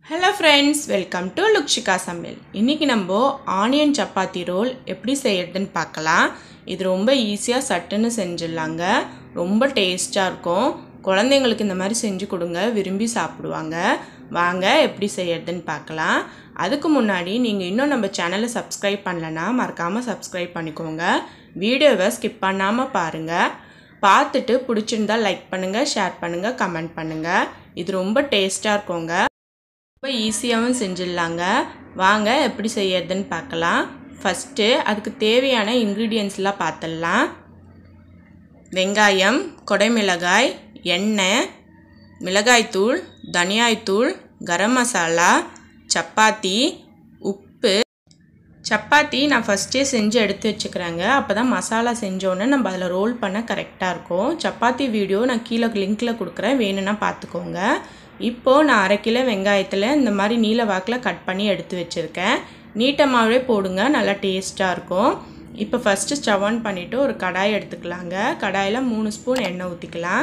hello friends welcome to Lukshika சமையல் இன்றைக்கி நம்ம ஆனியன் சப்பாத்தி ரோல் எப்படி செய்யறதுன்னு பார்க்கலாம் இது ரொம்ப ஈஸியாக சட்டுன்னு செஞ்சிடலாங்க ரொம்ப டேஸ்ட்டாக இருக்கும் குழந்தைங்களுக்கு இந்த மாதிரி செஞ்சு கொடுங்க விரும்பி சாப்பிடுவாங்க வாங்க எப்படி செய்யறதுன்னு பார்க்கலாம் அதுக்கு முன்னாடி நீங்கள் இன்னும் நம்ம சேனலை சப்ஸ்கிரைப் பண்ணலன்னா மறக்காமல் சப்ஸ்கிரைப் பண்ணிக்கோங்க வீடியோவை ஸ்கிப் பண்ணாமல் பாருங்கள் பார்த்துட்டு பிடிச்சிருந்தா லைக் பண்ணுங்கள் ஷேர் பண்ணுங்கள் கமெண்ட் பண்ணுங்கள் இது ரொம்ப டேஸ்ட்டாக இருக்குங்க ரொம்ப ஈஸியாகவும் செஞ்சிடலாங்க வாங்க எப்படி செய்யறதுன்னு பார்க்கலாம் ஃபஸ்ட்டு அதுக்கு தேவையான இன்க்ரீடியன்ஸ்லாம் பார்த்துடலாம் வெங்காயம் கொடைமிளகாய் எண்ணெய் மிளகாய்த்தூள் தனியாய்த்தூள் கரம் மசாலா சப்பாத்தி உப்பு சப்பாத்தி நான் ஃபஸ்ட்டே செஞ்சு எடுத்து வச்சுக்கிறேங்க அப்போ தான் மசாலா செஞ்சோன்னே நம்ம அதில் ரோல் பண்ண கரெக்டாக இருக்கும் சப்பாத்தி வீடியோ நான் கீழே லிங்க்கில் கொடுக்குறேன் வேணும்னா பார்த்துக்கோங்க இப்போது நான் அரை கிலோ வெங்காயத்தில் இந்த மாதிரி நீல வாக்கில் கட் பண்ணி எடுத்து வச்சுருக்கேன் நீட்டமாகவே போடுங்க நல்லா டேஸ்ட்டாக இருக்கும் இப்போ ஃபஸ்ட்டு ஸ்டவ் ஆன் பண்ணிவிட்டு ஒரு கடாய் எடுத்துக்கலாங்க கடாயில் மூணு ஸ்பூன் எண்ணெய் ஊற்றிக்கலாம்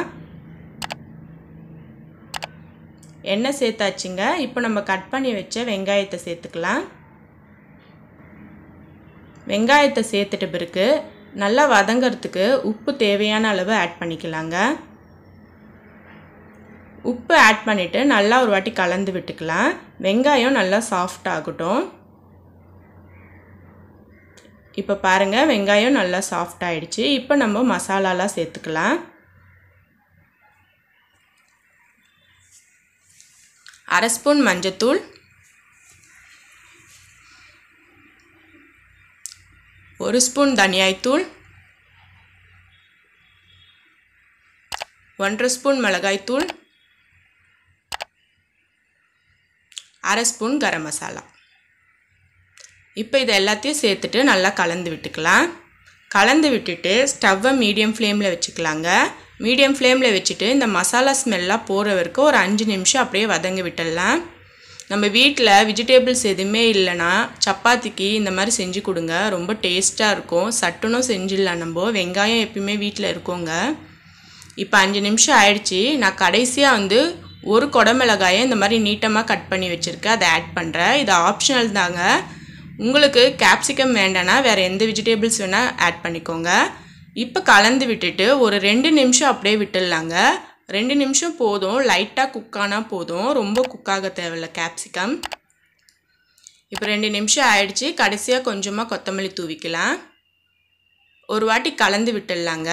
எண்ணெய் சேர்த்தாச்சுங்க இப்போ நம்ம கட் பண்ணி வச்ச வெங்காயத்தை சேர்த்துக்கலாம் வெங்காயத்தை சேர்த்துட்ட பிறகு நல்லா வதங்கிறதுக்கு உப்பு தேவையான அளவு ஆட் பண்ணிக்கலாங்க உப்பு ஆட் பண்ணிவிட்டு நல்லா ஒரு வாட்டி கலந்து விட்டுக்கலாம் வெங்காயம் நல்லா சாஃப்ட் ஆகட்டும் இப்போ பாருங்கள் வெங்காயம் நல்லா சாஃப்ட் ஆகிடுச்சு இப்போ நம்ம மசாலாலாம் சேர்த்துக்கலாம் அரை ஸ்பூன் மஞ்சத்தூள் ஒரு ஸ்பூன் தனியாய்த்தூள் ஒன்றரை ஸ்பூன் மிளகாய்த்தூள் அரை ஸ்பூன் கரம் மசாலா இப்போ இது எல்லாத்தையும் சேர்த்துட்டு நல்லா கலந்து விட்டுக்கலாம் கலந்து விட்டுட்டு ஸ்டவ்வை மீடியம் ஃப்ளேமில் வச்சுக்கலாங்க மீடியம் ஃப்ளேமில் வச்சுட்டு இந்த மசாலா ஸ்மெல்லாம் போகிற வரைக்கும் ஒரு அஞ்சு நிமிஷம் அப்படியே வதங்க விட்டுடலாம் நம்ம வீட்டில் வெஜிடபிள்ஸ் எதுவுமே இல்லைன்னா சப்பாத்திக்கு இந்த மாதிரி செஞ்சு கொடுங்க ரொம்ப டேஸ்ட்டாக இருக்கும் சட்டுனும் செஞ்சிடலாம் நம்ம வெங்காயம் எப்பயுமே வீட்டில் இருக்கோங்க இப்போ அஞ்சு நிமிஷம் ஆயிடுச்சு நான் கடைசியாக வந்து ஒரு குடமிளகாயை இந்த மாதிரி நீட்டமாக கட் பண்ணி வச்சுருக்கேன் அதை ஆட் பண்ணுறேன் இது ஆப்ஷனல் தாங்க உங்களுக்கு கேப்சிகம் வேண்டானா வேறு எந்த வெஜிடபிள்ஸ் வேணால் ஆட் பண்ணிக்கோங்க இப்போ கலந்து விட்டுட்டு ஒரு ரெண்டு நிமிஷம் அப்படியே விட்டுடலாங்க ரெண்டு நிமிஷம் போதும் லைட்டாக குக்கானால் போதும் ரொம்ப குக்காக தேவையில்ல கேப்சிகம் இப்போ ரெண்டு நிமிஷம் ஆயிடுச்சு கடைசியாக கொஞ்சமாக கொத்தமல்லி தூவிக்கலாம் ஒரு வாட்டி கலந்து விட்டுடலாங்க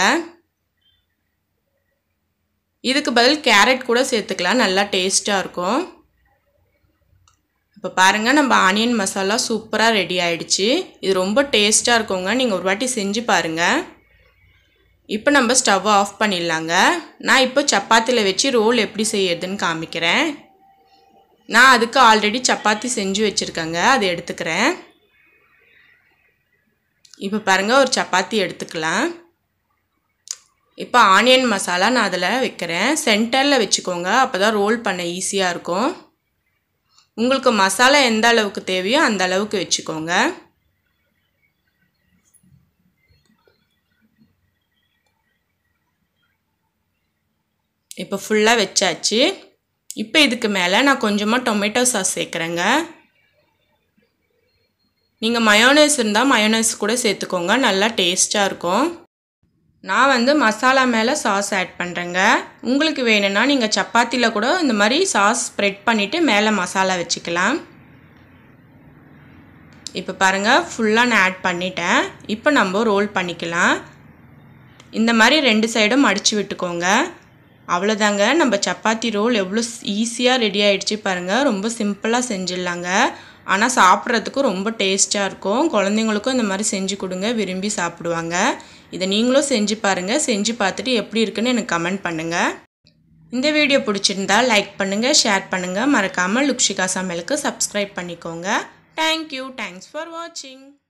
இதுக்கு பதில் கேரட் கூட சேர்த்துக்கலாம் நல்லா டேஸ்ட்டாக இருக்கும் இப்போ பாருங்கள் நம்ம ஆனியன் மசாலா சூப்பராக ரெடி ஆகிடுச்சு இது ரொம்ப டேஸ்ட்டாக இருக்குங்க நீங்கள் ஒரு வாட்டி செஞ்சு பாருங்கள் இப்போ நம்ம ஸ்டவ் ஆஃப் பண்ணிடலாங்க நான் இப்போ சப்பாத்தியில் வச்சு ரோல் எப்படி செய்யறதுன்னு காமிக்கிறேன் நான் அதுக்கு ஆல்ரெடி சப்பாத்தி செஞ்சு வச்சுருக்கேங்க அதை எடுத்துக்கிறேன் இப்போ பாருங்கள் ஒரு சப்பாத்தி எடுத்துக்கலாம் இப்போ ஆனியன் மசாலா நான் அதில் வைக்கிறேன் சென்டரில் வச்சுக்கோங்க அப்போ தான் ரோல் பண்ண ஈஸியாக இருக்கும் உங்களுக்கு மசாலா எந்த அளவுக்கு தேவையோ அந்த அளவுக்கு வச்சுக்கோங்க இப்போ ஃபுல்லாக வச்சாச்சு இப்போ இதுக்கு மேலே நான் கொஞ்சமாக டொமேட்டோ சாஸ் சேர்க்குறேங்க நீங்கள் மயோனைஸ் இருந்தால் மயோனைஸ் கூட சேர்த்துக்கோங்க நல்லா டேஸ்ட்டாக இருக்கும் நான் வந்து மசாலா மேலே சாஸ் ஆட் பண்ணுறேங்க உங்களுக்கு வேணும்னா நீங்கள் சப்பாத்தியில் கூட இந்த மாதிரி சாஸ் ஸ்ப்ரெட் பண்ணிவிட்டு மேலே மசாலா வச்சுக்கலாம் இப்போ பாருங்கள் ஃபுல்லாக நான் ஆட் பண்ணிட்டேன் இப்போ நம்ம ரோல் பண்ணிக்கலாம் இந்த மாதிரி ரெண்டு சைடும் மடித்து விட்டுக்கோங்க அவ்வளோதாங்க நம்ம சப்பாத்தி ரோல் எவ்வளோ ஈஸியாக ரெடி ஆகிடுச்சு பாருங்கள் ரொம்ப சிம்பிளாக செஞ்சிடலாங்க ஆனால் சாப்பிட்றதுக்கு ரொம்ப டேஸ்ட்டாக இருக்கும் குழந்தைங்களுக்கும் இந்த மாதிரி செஞ்சு கொடுங்க விரும்பி சாப்பிடுவாங்க இதை நீங்களும் செஞ்சு பாருங்கள் செஞ்சு பார்த்துட்டு எப்படி இருக்குன்னு எனக்கு கமெண்ட் பண்ணுங்கள் இந்த வீடியோ பிடிச்சிருந்தா லைக் பண்ணுங்கள் ஷேர் பண்ணுங்கள் மறக்காமல் லுக்ஷிகா சமையலுக்கு சப்ஸ்கிரைப் பண்ணிக்கோங்க தேங்க்யூ தேங்க்ஸ் ஃபார் வாட்சிங்